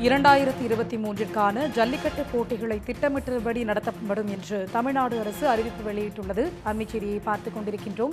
இரண்டாயிரத்தி இருபத்தி மூன்றிற்கான ஜல்லிக்கட்டு போட்டிகளை திட்டமிட்டபடி நடத்தப்படும் என்று தமிழ்நாடு அரசு அறிவிப்பு வெளியிட்டுள்ளது அண்மைச் செய்தியை பார்த்துக் கொண்டிருக்கின்றோம்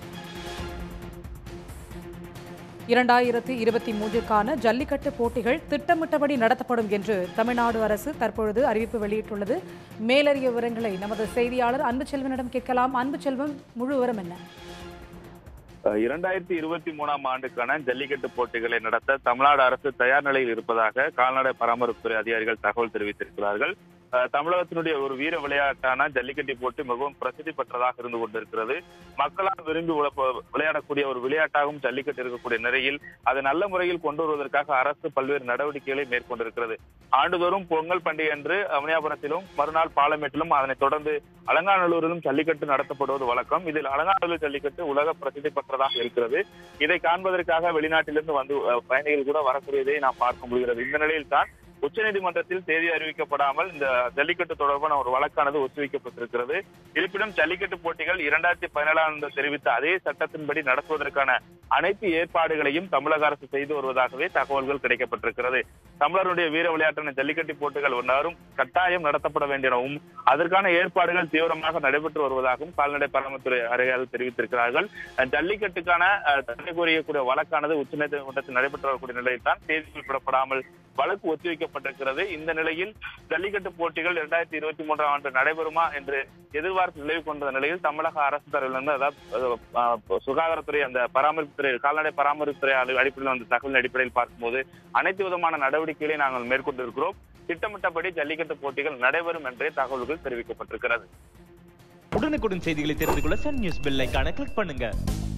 இரண்டாயிரத்து இருபத்தி மூன்றிற்கான ஜல்லிக்கட்டு போட்டிகள் திட்டமிட்டபடி நடத்தப்படும் என்று தமிழ்நாடு அரசு தற்பொழுது அறிவிப்பு வெளியிட்டுள்ளது மேலறிய விவரங்களை நமது செய்தியாளர் அன்பு செல்வனிடம் கேட்கலாம் அன்பு செல்வம் முழு விவரம் என்ன அஹ் இரண்டாயிரத்தி இருபத்தி மூணாம் ஆண்டுக்கான ஜல்லிக்கட்டு போட்டிகளை நடத்த தமிழ்நாடு அரசு தயார் நிலையில் இருப்பதாக கால்நடை பராமரிப்புத்துறை அதிகாரிகள் தகவல் தெரிவித்திருக்கிறார்கள் அஹ் தமிழகத்தினுடைய ஒரு வீர விளையாட்டான ஜல்லிக்கட்டு போட்டி மிகவும் பிரசித்தி பெற்றதாக இருந்து கொண்டிருக்கிறது மக்களால் விரும்பி உழப்ப- விளையாடக்கூடிய ஒரு விளையாட்டாகவும் ஜல்லிக்கட்டு இருக்கக்கூடிய நிலையில் அதை நல்ல முறையில் கொண்டு வருவதற்காக அரசு பல்வேறு நடவடிக்கைகளை மேற்கொண்டிருக்கிறது ஆண்டுதோறும் பொங்கல் பண்டிகை அன்று அவனியாபுரத்திலும் மறுநாள் பாலமேட்டிலும் அதனைத் தொடர்ந்து அலங்காநல்லூரிலும் ஜல்லிக்கட்டு நடத்தப்படுவது வழக்கம் இதில் அலங்காநல்லூர் ஜல்லிக்கட்டு உலக பிரசித்தி பெற்றதாக இருக்கிறது இதை காண்பதற்காக வெளிநாட்டிலிருந்து வந்து அஹ், பயணிகள் கூட வரக்கூடியதை நாம் பார்க்க முடிகிறது இந்த நிலையில் தான் உச்சநீதிமன்றத்தில் தேதி அறிவிக்கப்படாமல் இந்த ஜல்லிக்கட்டு தொடர்பான ஒரு வழக்கானது ஒத்திவைக்கப்பட்டிருக்கிறது இருப்பினும் ஜல்லிக்கட்டு போட்டிகள் இரண்டாயிரத்தி பதினேழாம் ஆண்டு தெரிவித்த அதே சட்டத்தின்படி நடத்துவதற்கான அனைத்து ஏற்பாடுகளையும் தமிழக அரசு செய்து வருவதாகவே தகவல்கள் கிடைக்கப்பட்டிருக்கிறது தமிழருடைய வீர விளையாட்டான ஜல்லிக்கட்டு போட்டிகள் ஒன்றாரும் கட்டாயம் நடத்தப்பட வேண்டியனவும் அதற்கான ஏற்பாடுகள் தீவிரமாக நடைபெற்று வருவதாகவும் கால்நடை பராமரித்துறை அதிகாரிகள் தெரிவித்திருக்கிறார்கள் அஹ் ஜல்லிக்கட்டுக்கான அஹ், தடை கோரியக்கூடிய வழக்கானது உச்சநீதிமன்றத்தில் நடைபெற்று வரக்கூடிய நிலையில் தான் தேதி குறிப்பிடப்படாமல் வழக்கு ஒத்திவைக்கப்பட்டிருக்கிறது இந்த நிலையில் ஜல்லிக்கட்டு போட்டிகள் இரண்டாயிரத்தி இருபத்தி மூன்றாம் ஆண்டு நடைபெறுமா என்று எதிர்பார்ப்பு நிலவி கொண்ட நிலையில் தமிழக அரசு தரப்பிலிருந்து அதாவது அஹ், சுகாதாரத்துறை அந்த பராமரிப்புத்துறை கால்நடை பராமரிப்புத்துறை அள- அடிப்படையில் அந்த தகவலின் அடிப்படையில் பார்க்கும்போது அனைத்து விதமான நடவடிக்கைகளை நாங்கள் மேற்கொண்டிருக்கிறோம் திட்டமிட்டபடி ஜல்லிக்கட்டு போட்டிகள் நடைபெறும் என்றே தகவல்கள் தெரிவிக்கப்பட்டிருக்கிறது உடனுக்குடன் செய்திகளை தெரிந்து கொள்ள சன் நியூஸ் பெல் ஐகானை கிளிக் பண்ணுங்க